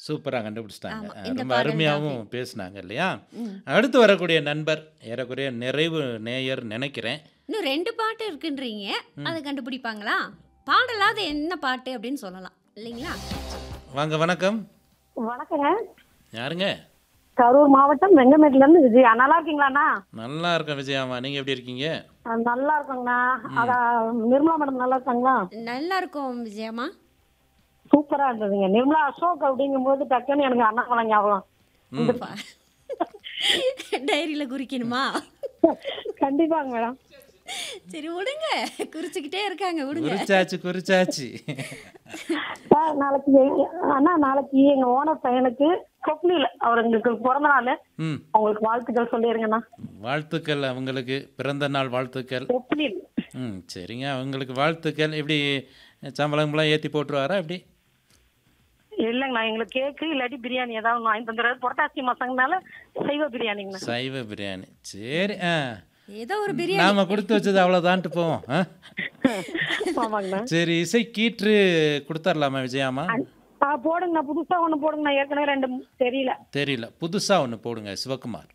சூப்பரா கண்டுபிடிச்சிட்டாங்க. ஆமா. அ இந்த ரொம்ப பாடல் அருமையாவும் தான். பேசுனாங்க இல்லையா? ம். அடுத்து வரக்கூடிய நண்பர் ஏறக்குறைய நிறைவு நேயர் நினைக்கிறேன். இன்னும் 2 பாட்டு இருக்குன்றீங்க. ம். அத கண்டுபிடிப்பாங்களா? பாடலாவது என்ன பாட்டு அப்படின்னு சொல்லலாம். இல்லைங்களா? வாங்க வணக்கம். வணக்கங்க யாருங்க? கரூர் மாவட்டம் வெங்கமேட்ல இருந்து விஜயா நல்லா இருக்கீங்களாண்ணா நல்லா இருக்கேன் விஜயாம்மா. நீங்க எப்படி இருக்கீங்க? அஹ் நல்லா இருக்கோங்கண்ணா ம். அதான் நிர்மலா மேடம் நல்லா இருக்காங்களா நல்லா இருக்கும் விஜயம்மா. சூப்பரா இருந்ததுங்க நிர்மலா அசோக் அப்படிங்கும்போது டக்குன்னு எனக்கு அண்ணாமலை ஞாபகம் ம். பா. டைரியில குறிக்கணுமா? கண்டிப்பாங்க மேடம் சரி விடுங்க. குறிச்சுக்கிட்டே இருக்காங்க விடுங்க. குறிச்சாச்சு குறிச்சாச்சு. சார் நாளைக்கு எங்க- அண்ணா நாளைக்கு எங்க ஓனர் பையனுக்கு கொப்னில அவருக்கு பிறந்த நாள் ம். அவங்களுக்கு வாழ்த்துக்கள் சொல்லிருங்கண்ணா வாழ்த்துக்கள் அவங்களுக்கு பிறந்த நாள் வாழ்த்துக்கள். கொப்னில் ம் சரிங்க அவங்களுக்கு வாழ்த்துக்கள் எப்படி சம்பளம்லாம் ஏற்றி போட்டுருவாரா எப்படி இல்லைங்கண்ணா எங்களுக்கு கேக்கு இல்லாட்டி பிரியாணி ஏதாவது ஒண்ணு வாங்கி தந்துடுறாரு புரட்டாசி மாசங்கனால சைவ பிரியாணிங்கண்ணா சைவ பிரியாணி சரி ஆ ஏதோ ஒரு பிரியாணி. நாம கொடுத்து வச்சது அவ்வளோதான்ட்டு போவோம் ஆ? ஆமாங்கண்ணா சரி இசை கீற்று கொடுத்துர்லாமா விஜயாமா ஆ போடுங்கண்ணா புதுசா ஒண்ணு போடுங்கண்ணா ஏற்கனவே ரெண்டு தெரியல தெரியல புதுசா ஒன்று போடுங்க சிவகுமார்